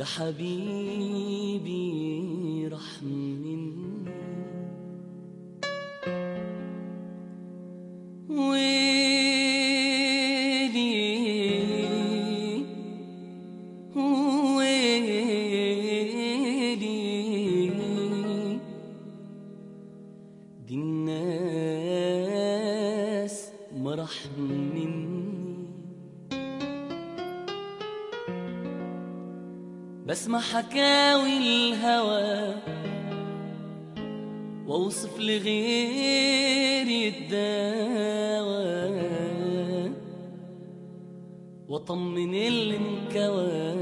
حبيبي رح مني ويلي ويلي دي الناس ما رح مني بسمع حكاوي الهوى واوصف لغيري الدواء واطمن اللي انكوى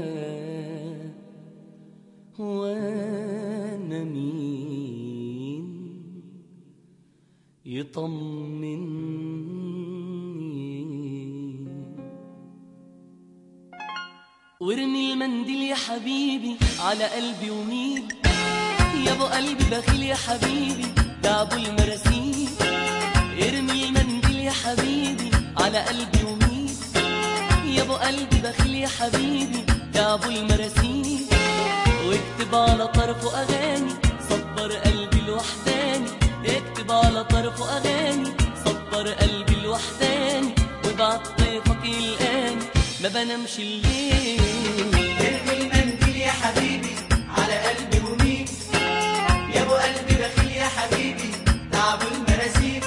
وانا مين يطمني وارمي المنديل يا حبيبي على قلبي وميل يا ابو قلبي بخيل يا حبيبي ده ابو المراسيل ارمي المنديل يا حبيبي على قلبي وميل يا ابو قلبي بخيل يا حبيبي ده ابو المراسيل واكتب على طرفه اغاني صبر قلبي الوحداني اكتب على طرفه اغاني صبر قلبي الوحداني وابعت طيفك الان ما بنامش الليل ارمي المنديل يا حبيبي على قلبي ومين يا ابو قلبي بخيل يا حبيبي تعب المراسيل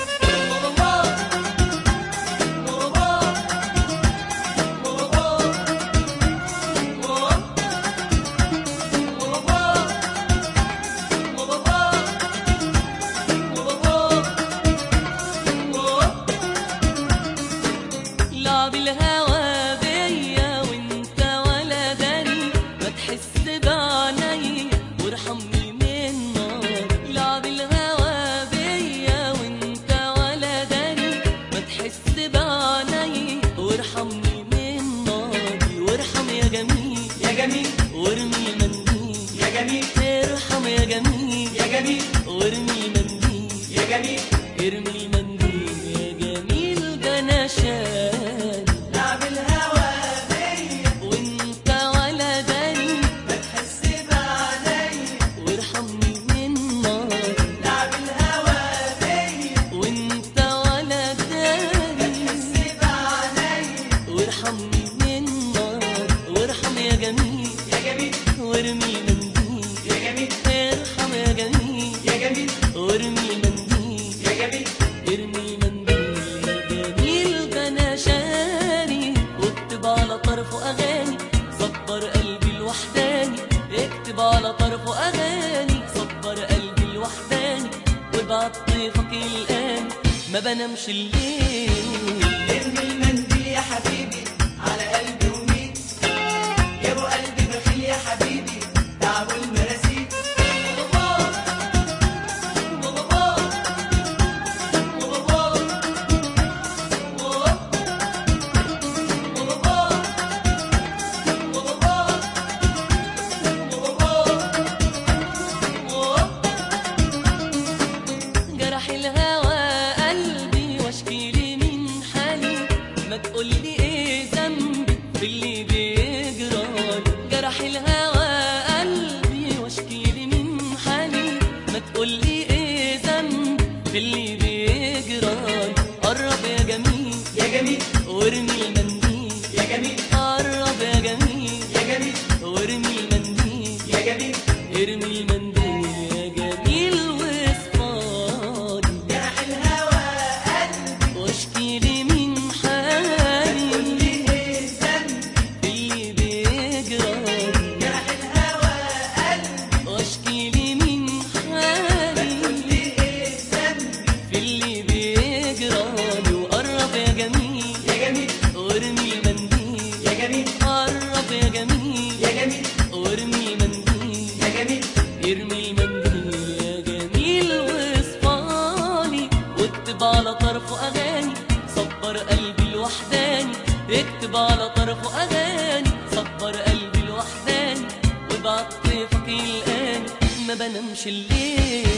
لعب الهوى بيا وانت ولا داري ما تحس بعيني وارحمني من نار لعب الهوى بيا وانت ولا داري ما تحس بعيني وارحمني من ناري وارحم يا جميل يا جميل وارمي المنديل يا جميل ارحم يا جميل يا جميل وارمي المنديل يا جميل ارمي المنديل يا جميل جناشان لعب الهوى بيا وانت ولا داري ما تحس بعيني وارحمني من نار لعب الهوى بيا وانت ولا داري تحس بعيني وارحمني من نار وارحم يا جميل يا جميل وارمي المنديل يا جميل ارحم يا جميل يا جميل وارمي المنديل يا جميل ارمي المنديل يا جميل جناشاني واكتب على طرفه اغاني صبر قلبي الوحداني اكتب على طرفه اغاني صبر قلبي الوحداني وابعت طيفك الان ما بنامش الليل ارمي المنديل يا حبيبي على قلبي ومين يا ابو قلبي بخيل يا حبيبي تعب المراسيل جرح الهوى قلبي واشكي لي من حالي ما تقولي ايه ذنبي في اللي بيجرالي جرح الهوى قلبي واشكي لي من حالي ما تقولي ايه ذنبي في اللي بيجرالي قرب يا جميل يا جميل وارمي المنديل يا جميل قرب يا جميل يا جميل وارمي المنديل يا جميل ارمي المنديل يا جميل واصفالي جرح الهوى قلبي واشكي لي من حالي قولي ايه ذنبي اللي بيجرالي جرح الهوى قلبي واشكي لي من حالي قولي ايه ذنبي في اللي بيجرالي وقرب يا جميل يا جميل وارمي المنديل يا جميل قرب يا جميل يا جميل وارمي المنديل يا جميل ارمي المنديل يا جميل واصفالي واكتب على طرفه اغاني صبر قلبي الوحداني اكتب على طرفه اغاني صبر قلبي الوحداني وابعت طيفك الان ما بنامش الليل